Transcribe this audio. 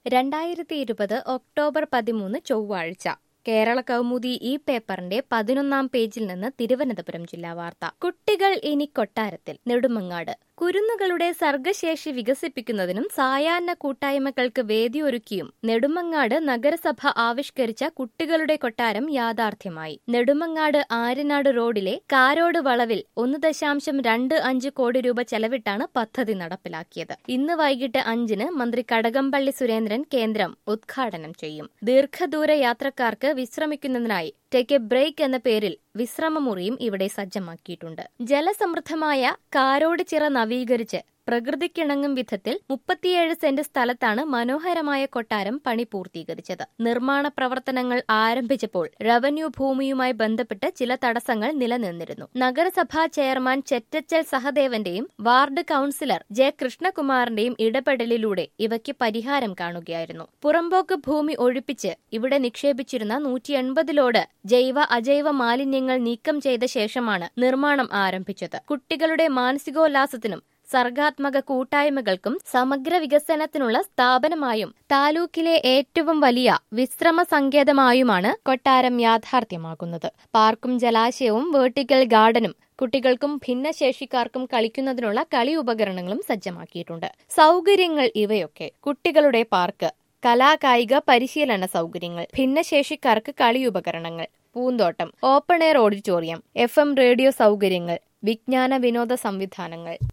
രണ്ടായിരത്തി ഇരുപത് ഒക്ടോബർ പതിമൂന്ന് ചൊവ്വാഴ്ച കേരള കൗമുദി ഈ പേപ്പറിന്റെ പതിനൊന്നാം പേജിൽ നിന്ന് തിരുവനന്തപുരം ജില്ലാ വാർത്ത കുട്ടികൾ ഇനി കൊട്ടാരത്തിൽ നെടുമങ്ങാട് കുരുന്നുകളുടെ സർഗശേഷി വികസിപ്പിക്കുന്നതിനും സായാഹ്ന കൂട്ടായ്മകൾക്ക് വേദിയൊരുക്കിയും നെടുമങ്ങാട് നഗരസഭ ആവിഷ്കരിച്ച കുട്ടികളുടെ കൊട്ടാരം യാഥാർത്ഥ്യമായി നെടുമങ്ങാട് ആര്യനാട് റോഡിലെ കാരോട് വളവിൽ ഒന്ന് ദശാംശം രണ്ട് അഞ്ച് കോടി രൂപ ചെലവിട്ടാണ് പദ്ധതി നടപ്പിലാക്കിയത് ഇന്ന് വൈകിട്ട് അഞ്ചിന് മന്ത്രി കടകംപള്ളി സുരേന്ദ്രൻ കേന്ദ്രം ഉദ്ഘാടനം ചെയ്യും ദീർഘദൂര യാത്രക്കാർക്ക് വിശ്രമിക്കുന്നതിനായി ടേക്ക് എ ബ്രേക്ക് എന്ന പേരിൽ വിശ്രമമുറിയും ഇവിടെ സജ്ജമാക്കിയിട്ടുണ്ട് ജലസമൃദ്ധമായ കാരോട് ചിറ നവീകരിച്ച് പ്രകൃതിക്കിണങ്ങും വിധത്തിൽ മുപ്പത്തിയേഴ് സെന്റ് സ്ഥലത്താണ് മനോഹരമായ കൊട്ടാരം പണി പൂർത്തീകരിച്ചത് നിർമ്മാണ പ്രവർത്തനങ്ങൾ ആരംഭിച്ചപ്പോൾ റവന്യൂ ഭൂമിയുമായി ബന്ധപ്പെട്ട് ചില തടസ്സങ്ങൾ നിലനിന്നിരുന്നു നഗരസഭാ ചെയർമാൻ ചെറ്റച്ചൽ സഹദേവന്റെയും വാർഡ് കൌൺസിലർ ജെ കൃഷ്ണകുമാറിന്റെയും ഇടപെടലിലൂടെ ഇവയ്ക്ക് പരിഹാരം കാണുകയായിരുന്നു പുറമ്പോക്ക് ഭൂമി ഒഴിപ്പിച്ച് ഇവിടെ നിക്ഷേപിച്ചിരുന്ന നൂറ്റി എൺപതിലോട് ജൈവ അജൈവ മാലിന്യങ്ങൾ നീക്കം ചെയ്ത ശേഷമാണ് നിർമ്മാണം ആരംഭിച്ചത് കുട്ടികളുടെ മാനസികോല്ലാസത്തിനും സർഗാത്മക കൂട്ടായ്മകൾക്കും സമഗ്ര വികസനത്തിനുള്ള സ്ഥാപനമായും താലൂക്കിലെ ഏറ്റവും വലിയ വിശ്രമ സങ്കേതമായുമാണ് കൊട്ടാരം യാഥാർത്ഥ്യമാക്കുന്നത് പാർക്കും ജലാശയവും വേർട്ടിക്കൽ ഗാർഡനും കുട്ടികൾക്കും ഭിന്നശേഷിക്കാർക്കും കളിക്കുന്നതിനുള്ള കളി ഉപകരണങ്ങളും സജ്ജമാക്കിയിട്ടുണ്ട് സൗകര്യങ്ങൾ ഇവയൊക്കെ കുട്ടികളുടെ പാർക്ക് കലാകായിക പരിശീലന സൗകര്യങ്ങൾ ഭിന്നശേഷിക്കാർക്ക് കളി ഉപകരണങ്ങൾ പൂന്തോട്ടം open air auditorium F M radio സൗകര്യങ്ങൾ വിജ്ഞാന വിനോദ സംവിധാനങ്ങൾ